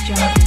jungle.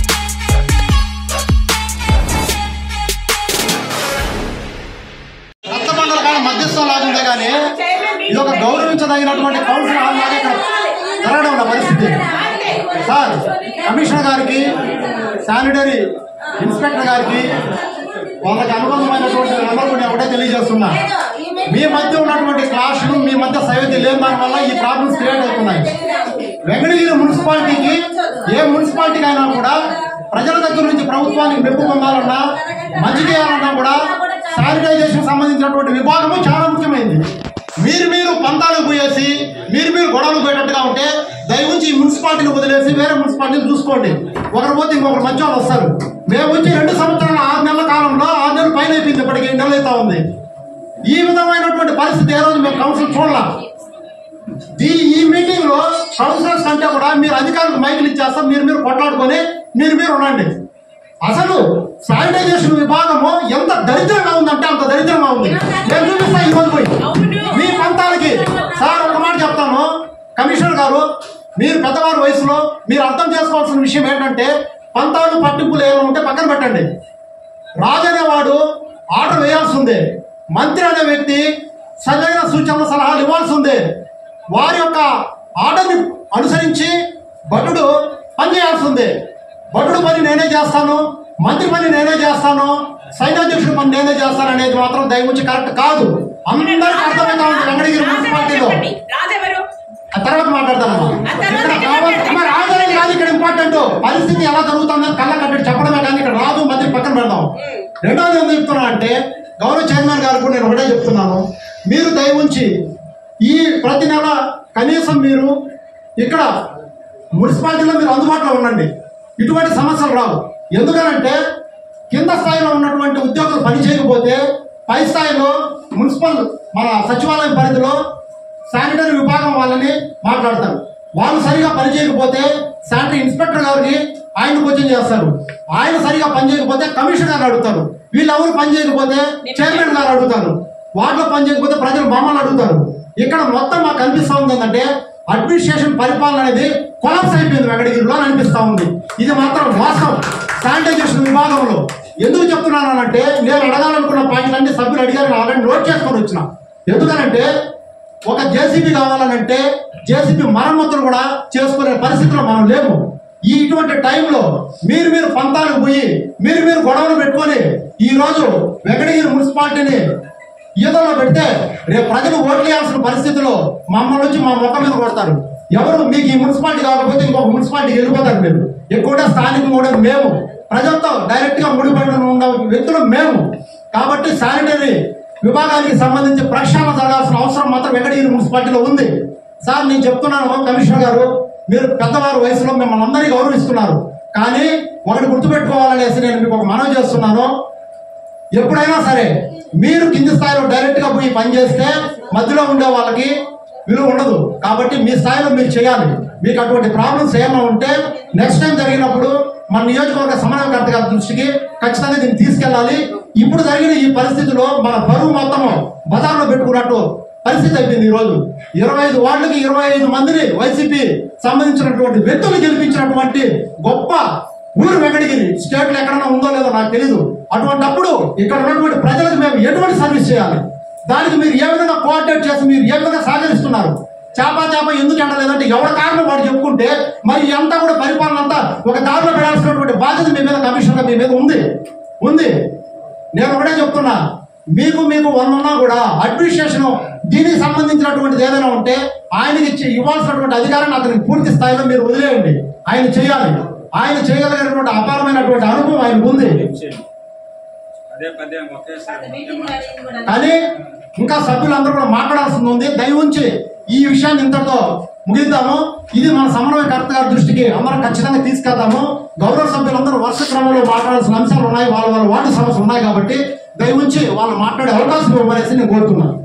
రక్తమండల కానీ మధ్యస్థం లాగుందే కానీ ఇది ఒక గౌరవించదగినటువంటి కౌన్సిల్ హాల్ లాగా ఇక్కడ జరగడం ఉన్న పరిస్థితి సార్ కమిషనర్ గారికి శానిటరీ ఇన్స్పెక్టర్ గారికి వాళ్ళకి అనుబంధమైనటువంటి నెంబర్ నేను ఒకటే తెలియజేస్తున్నా మీ మధ్య ఉన్నటువంటి క్లాసులు మీ మధ్య సయోధ్య లేని దాని వల్ల ఈ ప్రాబ్లమ్స్ క్రియేట్ అవుతున్నాయి వెంకటగిరి మున్సిపాలిటీకి ఏ మున్సిపాలిటీకి అయినా కూడా ప్రజల దగ్గర నుంచి ప్రభుత్వానికి మెప్పు పొందాలన్నా మంచి చేయాలన్నా కూడా శానిటైజేషన్ సంబంధించినటువంటి విభాగము చాలా ముఖ్యమైనది మీరు మీరు పంతాలు పోయేసి మీరు మీరు గొడవలు పోయేటట్టుగా ఉంటే దయవుంచి ఈ మున్సిపాలిటీని వదిలేసి వేరే మున్సిపాలిటీని చూసుకోండి ఒకరు పోతే ఇంకొకరు మంచి వాళ్ళు వస్తారు మేము వచ్చి రెండు సంవత్సరాల ఆరు నెలల కాలంలో ఆరు నెలలు పైన అయిపోయింది ఇప్పటికి ఎన్ని నెలలు అవుతా ఉంది ఈ విధమైనటువంటి పరిస్థితి ఏ రోజు మేము కౌన్సిల్ చూడాల ఈ ఈ మీటింగ్ లో కౌన్సిలర్స్ కంటే కూడా మీరు అధికారులకు మైకులు ఇచ్చేస్తాం మీరు మీరు కొట్లాడుకొని మీరు మీరు ఉండండి అసలు శానిటైజేషన్ విభాగము ఎంత దరిద్రంగా ఉందంటే అంత దరిద్రంగా ఉంది నేను చూపిస్తా ఈ రోజు పోయి మీ పంతాలకి సార్ ఒక మాట చెప్తాను కమిషనర్ గారు మీరు పెద్దవారి వయసులో మీరు అర్థం చేసుకోవాల్సిన విషయం ఏంటంటే పంతాలు పట్టింపులు ఏమైనా ఉంటే పక్కన పెట్టండి రాజు అనేవాడు ఆర్డర్ వేయాల్సి ఉంది మంత్రి అనే వ్యక్తి సరైన సూచనలు సలహాలు ఇవ్వాల్సి ఉంది వారి యొక్క ఆర్డర్ని అనుసరించి భటుడు పని చేయాల్సి ఉంది భటుడు పని నేనే చేస్తాను మంత్రి పని నేనే చేస్తాను సైన్యాధ్యక్షుడు పని నేనే చేస్తాను అనేది మాత్రం దయవుంచి కరెక్ట్ కాదు అందరికీ అర్థమవుతా ఉంది వెంకటగిరి మున్సిపాలిటీలో రాజెవరు ఆ తర్వాత మాట్లాడతాను ఆ తర్వాత ఇక్కడ ఎక్కడ కావాలి పెట్టారు? మరి రాజధాని కాదు ఇక్కడ ఇంపార్టెంట్ పరిస్థితి ఎలా జరుగుతుందని కళ్ళ కట్టి చెప్పడమే కానీ ఇక్కడ రాదు మంత్రి పక్కన పెడదాం రెండవది ఏం చెప్తున్నా అంటే గౌరవ చైర్మన్ గారు కూడా నేను ఒకటే చెప్తున్నాను మీరు దయ ఉంచి ఈ ప్రతి నెల కనీసం మీరు ఇక్కడ మున్సిపాలిటీలో మీరు అందుబాటులో ఉండండి ఇటువంటి సమస్యలు రావు ఎందుకనంటే కింద స్థాయిలో ఉన్నటువంటి ఉద్యోగులు పని చేయకపోతే పై స్థాయిలో మున్సిపల్ మన సచివాలయం పరిధిలో శానిటరీ విభాగం వాళ్ళని మాట్లాడతారు వాళ్ళు సరిగా పని చేయకపోతే శానిటరీ ఇన్స్పెక్టర్ గారికి ఆయన క్వశ్చన్ చేస్తారు ఆయన సరిగా పని చేయకపోతే కమిషనర్ గారు అడుగుతారు వీళ్ళెవరు పని చేయకపోతే చైర్మన్ గారు అడుగుతారు వాటిలో పని చేయకపోతే ప్రజలు మమ్మల్ని అడుగుతారు ఇక్కడ మొత్తం మాకు కనిపిస్తా ఉంది ఏంటంటే అడ్మినిస్ట్రేషన్ పరిపాలన అనేది కొలాప్స్ అయిపోయింది వెంకటగిరిలో అని అనిపిస్తా ఉంది ఇది మాత్రం వాస్తవం శానిటైజేషన్ విభాగంలో ఎందుకు చెప్తున్నానంటే నేను అడగాలనుకున్న పాయింట్ అన్ని సభ్యులు అడిగారు నేను ఆల్రెడీ నోట్ చేసుకొని వచ్చిన ఎందుకనంటే ఒక జేసీబీ కావాలనంటే జేసీబీ మరమ్మతులు కూడా చేసుకునే పరిస్థితిలో మనం లేము ఈ ఇటువంటి టైంలో మీరు మీరు పంతాలకు పోయి మీరు మీరు గొడవలు పెట్టుకొని ఈ రోజు వెంకటగిరి మున్సిపాలిటీని ఈతలో పెడితే రేపు ప్రజలు ఓట్లు వేయాల్సిన పరిస్థితిలో మమ్మల్ని వచ్చి మా ముఖం మీద కొడతారు ఎవరు మీకు ఈ మున్సిపాలిటీ కాకపోతే ఇంకొక మున్సిపాలిటీకి వెళ్ళిపోతారు మీరు ఎక్కువగా స్థానిక కూడా మేము ప్రజలతో డైరెక్ట్ గా ముడిపడి ఉన్న వ్యక్తులు మేము కాబట్టి శానిటరీ విభాగానికి సంబంధించి ప్రక్షాళన జరగాల్సిన అవసరం మాత్రం వెంకటగిరి మున్సిపాలిటీలో ఉంది సార్ నేను చెప్తున్నాను కమిషనర్ గారు మీరు పెద్దవారు వయసులో మిమ్మల్ని అందరినీ గౌరవిస్తున్నారు కానీ ఒకటి గుర్తుపెట్టుకోవాలనేసి నేను మీకు ఒక మనవి చేస్తున్నాను ఎప్పుడైనా సరే మీరు కింది స్థాయిలో డైరెక్ట్ గా పోయి పని చేస్తే మధ్యలో ఉండే వాళ్ళకి విలువ ఉండదు కాబట్టి మీ స్థాయిలో మీరు చేయాలి మీకు అటువంటి ప్రాబ్లమ్స్ ఏమైనా ఉంటే నెక్స్ట్ టైం జరిగినప్పుడు మన నియోజకవర్గ సమన్వయకర్త గారి దృష్టికి ఖచ్చితంగా దీన్ని తీసుకెళ్ళాలి ఇప్పుడు జరిగిన ఈ పరిస్థితిలో మన బరువు మొత్తము బజార్లో పెట్టుకున్నట్టు పరిస్థితి అయిపోయింది ఈ రోజు ఇరవై ఐదు వార్డులకి ఇరవై ఐదు మందిని వైసీపీ సంబంధించినటువంటి వ్యక్తులు గెలిపించినటువంటి గొప్ప ఊరు వెంకటగిరి స్టేట్ లో ఎక్కడన్నా ఉందో లేదో నాకు తెలియదు అటువంటప్పుడు ఇక్కడ ఉన్నటువంటి ప్రజలకు మేము ఎటువంటి సర్వీస్ చేయాలి దానికి మీరు ఏ విధంగా కోఆర్డినేట్ చేసి మీరు ఏ విధంగా సహకరిస్తున్నారు చేప చేప ఎందుకు ఎండలేదంటే ఎవరి కారణం వాడు చెప్పుకుంటే మరి అంతా కూడా పరిపాలన అంతా ఒక దారిలో పెడాల్సినటువంటి బాధ్యత మీ మీద కమిషనర్ మీ మీద ఉంది ఉంది నేను ఒకటే చెప్తున్నా మీకు మీకు వందన్నా కూడా అడ్మినిస్ట్రేషన్ దీనికి సంబంధించినటువంటిది ఏదైనా ఉంటే ఆయనకి ఇచ్చి ఇవ్వాల్సినటువంటి అధికారాన్ని అతనికి పూర్తి స్థాయిలో మీరు వదిలేయండి ఆయన చేయాలి ఆయన చేయగలిగినటువంటి అపారమైనటువంటి అనుభవం ఆయనకు ఉంది అదే పదే ఒకేసారి కానీ ఇంకా సభ్యులందరూ కూడా మాట్లాడాల్సింది ఉంది దయ ఉంచి ఈ విషయాన్ని ఇంతటితో ముగిద్దాము ఇది మన సమన్వయకర్త గారి దృష్టికి అందరం ఖచ్చితంగా తీసుకెళ్తాము గౌరవ సభ్యులందరూ వరుస క్రమంలో మాట్లాడాల్సిన అంశాలు ఉన్నాయి వాళ్ళ వాళ్ళ వార్డు సమస్యలు ఉన్నాయి కాబట్టి దయ ఉంచి వాళ్ళు మాట్లాడే అవకాశం ఇవ్వమనేసి నేను కోరుతున్నాను